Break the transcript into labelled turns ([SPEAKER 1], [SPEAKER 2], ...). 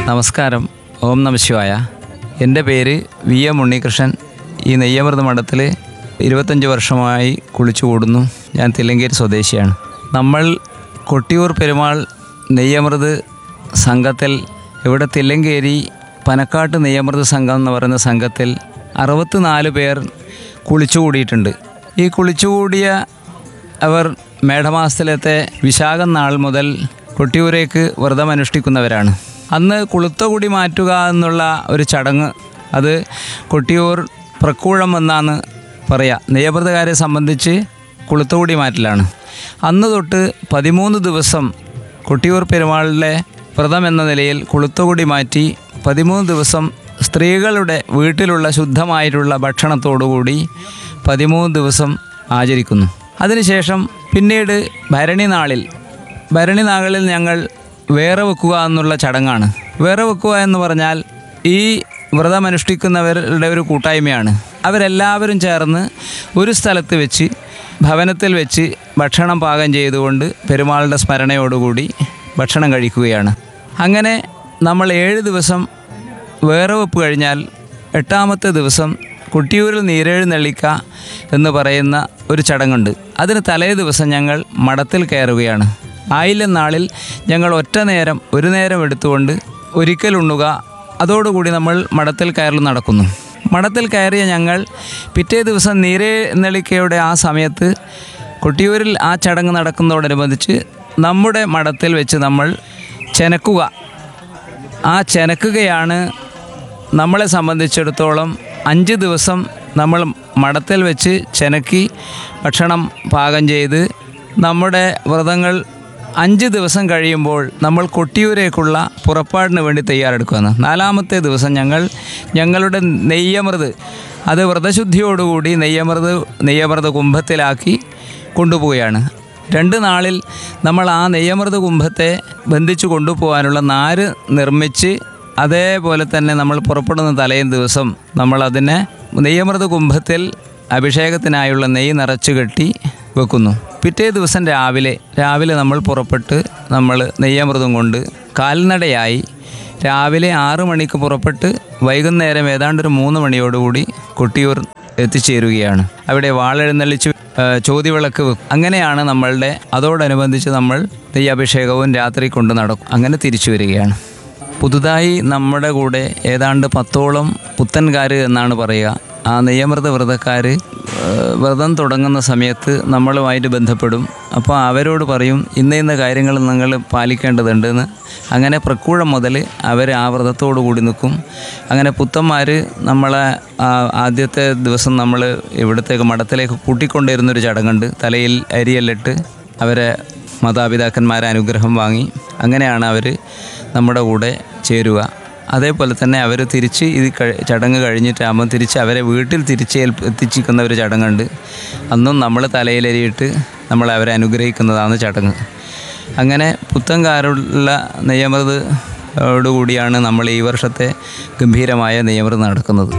[SPEAKER 1] നമസ്കാരം ഓം നമശിവായ എൻ്റെ പേര് വി എം ഉണ്ണികൃഷ്ണൻ ഈ നെയ്യമൃത മഠത്തിൽ ഇരുപത്തഞ്ച് വർഷമായി കുളിച്ചു കൂടുന്നു ഞാൻ തില്ലങ്കേരി സ്വദേശിയാണ് നമ്മൾ കൊട്ടിയൂർ പെരുമാൾ നെയ്യമൃത് സംഘത്തിൽ ഇവിടെ തില്ലങ്കേരി പനക്കാട്ട് നെയ്യമൃത് സംഘം എന്ന് പറയുന്ന സംഘത്തിൽ അറുപത്തിനാല് പേർ കുളിച്ചു കൂടിയിട്ടുണ്ട് ഈ കുളിച്ചുകൂടിയ അവർ മേടമാസത്തിലത്തെ വിശാഖം നാൾ മുതൽ കൊട്ടിയൂരേക്ക് വ്രതം അനുഷ്ഠിക്കുന്നവരാണ് അന്ന് കുളുത്തകുടി മാറ്റുക എന്നുള്ള ഒരു ചടങ്ങ് അത് കൊട്ടിയൂർ പ്രക്കൂഴം എന്നാണ് പറയുക നെയ്യവ്രതകാരെ സംബന്ധിച്ച് കുളുത്തകുടി മാറ്റലാണ് അന്ന് തൊട്ട് പതിമൂന്ന് ദിവസം കൊട്ടിയൂർ പെരുമാളിലെ വ്രതം എന്ന നിലയിൽ കുളുത്തകുടി മാറ്റി പതിമൂന്ന് ദിവസം സ്ത്രീകളുടെ വീട്ടിലുള്ള ശുദ്ധമായിട്ടുള്ള ഭക്ഷണത്തോടുകൂടി പതിമൂന്ന് ദിവസം ആചരിക്കുന്നു അതിനുശേഷം പിന്നീട് ഭരണി നാളിൽ ഭരണി നാളിൽ ഞങ്ങൾ വേറെ വെക്കുക എന്നുള്ള ചടങ്ങാണ് വേറെ വെക്കുക എന്ന് പറഞ്ഞാൽ ഈ വ്രതമനുഷ്ഠിക്കുന്നവരുടെ ഒരു കൂട്ടായ്മയാണ് അവരെല്ലാവരും ചേർന്ന് ഒരു സ്ഥലത്ത് വെച്ച് ഭവനത്തിൽ വെച്ച് ഭക്ഷണം പാകം ചെയ്തുകൊണ്ട് പെരുമാളുടെ സ്മരണയോടുകൂടി ഭക്ഷണം കഴിക്കുകയാണ് അങ്ങനെ നമ്മൾ ഏഴ് ദിവസം വേറെ വെപ്പ് കഴിഞ്ഞാൽ എട്ടാമത്തെ ദിവസം കുട്ടിയൂരിൽ നീരെഴുന്നള്ളിക്ക എന്ന് പറയുന്ന ഒരു ചടങ്ങുണ്ട് അതിന് തലേ ദിവസം ഞങ്ങൾ മഠത്തിൽ കയറുകയാണ് ആയില്യം നാളിൽ ഞങ്ങൾ ഒറ്റ നേരം ഒരു നേരം എടുത്തുകൊണ്ട് ഒരിക്കൽ ഉണ്ണുക അതോടുകൂടി നമ്മൾ മഠത്തിൽ കയറൽ നടക്കുന്നു മഠത്തിൽ കയറിയ ഞങ്ങൾ പിറ്റേ ദിവസം നീരെഴുന്നള്ളിക്കയുടെ ആ സമയത്ത് കൊട്ടിയൂരിൽ ആ ചടങ്ങ് നടക്കുന്നതോടനുബന്ധിച്ച് നമ്മുടെ മഠത്തിൽ വെച്ച് നമ്മൾ ചെനക്കുക ആ ചെനക്കുകയാണ് നമ്മളെ സംബന്ധിച്ചിടത്തോളം അഞ്ച് ദിവസം നമ്മൾ മഠത്തിൽ വെച്ച് ചെനക്കി ഭക്ഷണം പാകം ചെയ്ത് നമ്മുടെ വ്രതങ്ങൾ അഞ്ച് ദിവസം കഴിയുമ്പോൾ നമ്മൾ കൊട്ടിയൂരേക്കുള്ള പുറപ്പാടിന് വേണ്ടി തയ്യാറെടുക്കുകയാണ് നാലാമത്തെ ദിവസം ഞങ്ങൾ ഞങ്ങളുടെ നെയ്യമൃത് അത് വ്രതശുദ്ധിയോടുകൂടി നെയ്യമൃത് നെയ്യമൃത് കുംഭത്തിലാക്കി കൊണ്ടുപോവുകയാണ് രണ്ട് നാളിൽ നമ്മൾ ആ നെയ്യമൃത് കുംഭത്തെ ബന്ധിച്ചു കൊണ്ടുപോകാനുള്ള നാര് നിർമ്മിച്ച് അതേപോലെ തന്നെ നമ്മൾ പുറപ്പെടുന്ന തലേം ദിവസം നമ്മൾ അതിനെ നെയ്യമൃത് കുംഭത്തിൽ അഭിഷേകത്തിനായുള്ള നെയ്യ് നിറച്ചു കെട്ടി വെക്കുന്നു പിറ്റേ ദിവസം രാവിലെ രാവിലെ നമ്മൾ പുറപ്പെട്ട് നമ്മൾ നെയ്യമൃതം കൊണ്ട് കാൽനടയായി രാവിലെ ആറ് മണിക്ക് പുറപ്പെട്ട് വൈകുന്നേരം ഏതാണ്ട് ഒരു മൂന്ന് മണിയോടുകൂടി കൊട്ടിയൂർ എത്തിച്ചേരുകയാണ് അവിടെ വാളെഴുന്നള്ളിച്ച് ഏഹ്, ചോതിവിളക്ക് വെക്കും അങ്ങനെയാണ് നമ്മളുടെ അതോടനുബന്ധിച്ച് നമ്മൾ നെയ്യഭിഷേകവും രാത്രി കൊണ്ട് നടക്കും അങ്ങനെ തിരിച്ചു വരികയാണ് പുതുതായി നമ്മുടെ കൂടെ ഏതാണ്ട് പത്തോളം പുത്തൻകാർ എന്നാണ് പറയുക ആ നെയ്യമൃത വ്രതക്കാർ വ്രതം തുടങ്ങുന്ന സമയത്ത് നമ്മളുമായിട്ട് ബന്ധപ്പെടും അപ്പോൾ അവരോട് പറയും ഇന്ന ഇന്ന കാര്യങ്ങൾ നിങ്ങൾ പാലിക്കേണ്ടതുണ്ടെന്ന് അങ്ങനെ പ്രക്കൂഴം മുതൽ അവർ ആ വ്രതത്തോടു കൂടി നിൽക്കും അങ്ങനെ പുത്തന്മാർ നമ്മളെ ആ ആദ്യത്തെ ദിവസം നമ്മൾ ഇവിടത്തേക്ക് മഠത്തിലേക്ക് കൂട്ടിക്കൊണ്ടിരുന്നൊരു ചടങ്ങുണ്ട് തലയിൽ അരിയെല്ലിട്ട് അവരെ മാതാപിതാക്കന്മാരെ അനുഗ്രഹം വാങ്ങി അങ്ങനെയാണ് അവർ നമ്മുടെ കൂടെ ചേരുക അതേപോലെ തന്നെ അവർ തിരിച്ച് ഇത് കഴി- ചടങ്ങ് കഴിഞ്ഞിട്ടാകുമ്പോൾ തിരിച്ച് അവരെ വീട്ടിൽ തിരിച്ച് ഏൽപ്പ- എത്തിച്ചിരിക്കുന്ന ഒരു ചടങ്ങുണ്ട് അന്നും നമ്മൾ തലയിലരിയിട്ട് നമ്മൾ അവരെ അനുഗ്രഹിക്കുന്നതാണ് ചടങ്ങ് അങ്ങനെ പുത്തൻകാരുള്ള നെയ്യമൃത് ഓടുകൂടിയാണ് നമ്മൾ ഈ വർഷത്തെ ഗംഭീരമായ നെയ്യമൃത് നടക്കുന്നത്